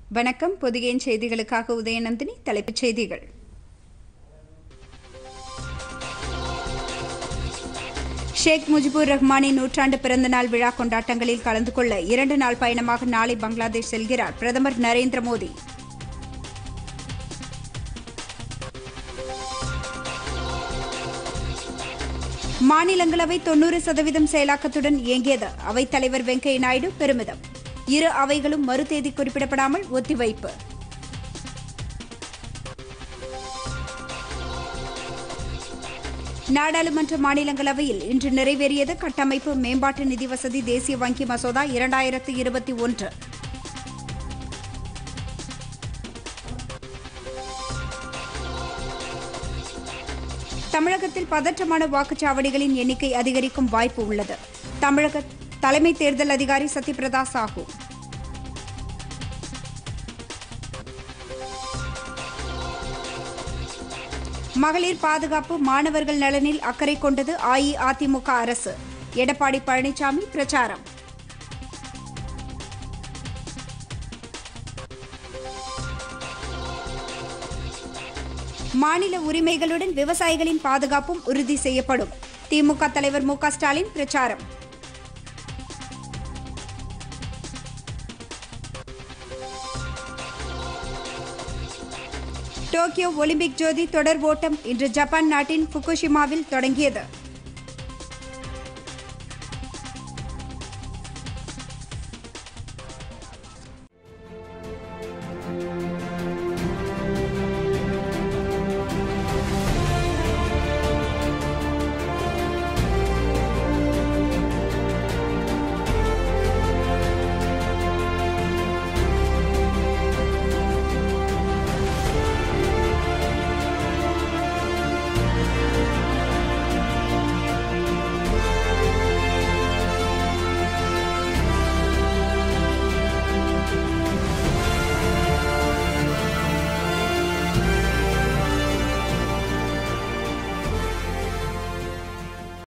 வணக்கம் பொதிகையின் செய்திகளுக்காக உதயநந்தினி தலைப்புச் செய்திகள் ஷேக் முஜிபுர் ரஹ்மானின் நூற்றாண்டு பிறந்தநாள் விழா கொண்டாட்டங்களில் கலந்து கொள்ள இரண்டு நாள் பயணமாக நாளை பங்களாதேஷ் செல்கிறார் பிரதமர் நரேந்திர மோடி மாநிலங்களவை தொன்னூறு சதவீதம் செயலாக்கத்துடன் இயங்கியது அவைத் தலைவர் வெங்கையா நாயுடு பெருமிதம் இரு அவைகளும் மறு தேதி குறிப்பிடப்படாமல் ஒத்திவைப்பு நாடாளுமன்ற மாநிலங்களவையில் இன்று நிறைவேறியது கட்டமைப்பு மேம்பாட்டு நிதி வசதி தேசிய வங்கி மசோதா இரண்டாயிரத்து இருபத்தி ஒன்று தமிழகத்தில் பதற்றமான வாக்குச்சாவடிகளின் எண்ணிக்கை அதிகரிக்கும் வாய்ப்பு உள்ளது தமிழக தலைமை தேர்தல் அதிகாரி சத்யபிரதா சாஹூ மகளிர் பாதுகாப்பு மாணவர்கள் நலனில் அக்கறை கொண்டது அஇஅதிமுக அரசு எடப்பாடி பழனிசாமி பிரச்சாரம் மாநில உரிமைகளுடன் விவசாயிகளின் பாதுகாப்பும் உறுதி செய்யப்படும் திமுக தலைவர் மு க ஸ்டாலின் பிரச்சாரம் டோக்கியோ ஒலிம்பிக் ஜோதி தொடர் ஓட்டம் இன்று ஜப்பான் நாட்டின் புகுஷிமாவில் தொடங்கியது